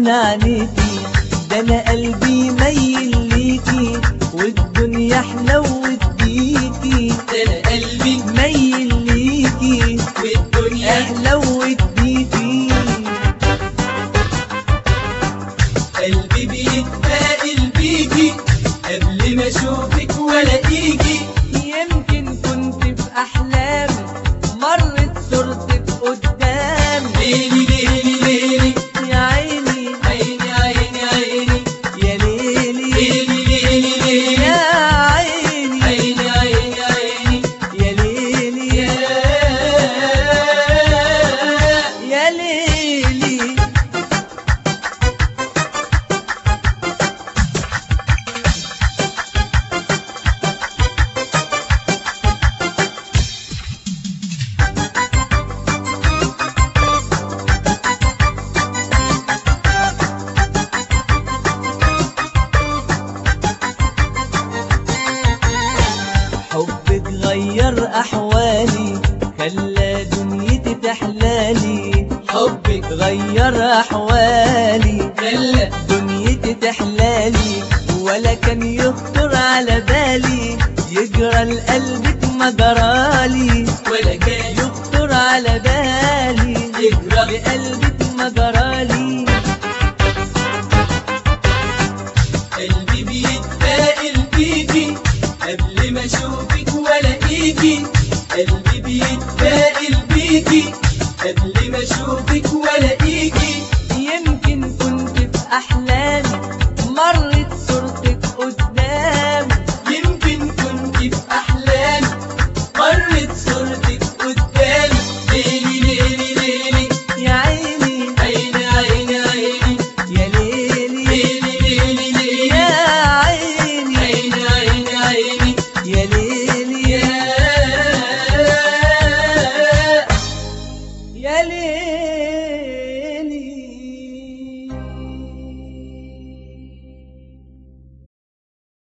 من عينيكي ده انا قلبي ميل ليكي والدنيا حلوت بيكي ده انا قلبي ميل ليكي والدنيا حلوت بيكي قلبي بيتفائل بيكي قبل ما اشوفك والاقيكي يمكن كنت في احلامي مرت صورتك قدامي ليلي ليلي ليلي يا عيني عيني عيني عيني يا ليلي ليلي ليلي ليلي يا عيني عيني عيني عيني يا ليلي يا يا ليلي حبك غير احوالي خلى دنيتي تحلالي حبك غير احوالي خلى دنيتي تحلالي ولا كان يخطر على بالي يجرى لقلبك ما جرالي ولا كان يخطر على بالي يجرى لقلبك ما جرالي قلبي بيتفائل بيكي قبل ما اشوفك والاقيكي قلبي بيتفائل بيكي قبل ما اشوفك والاقيكي يمكن كنت في احلامي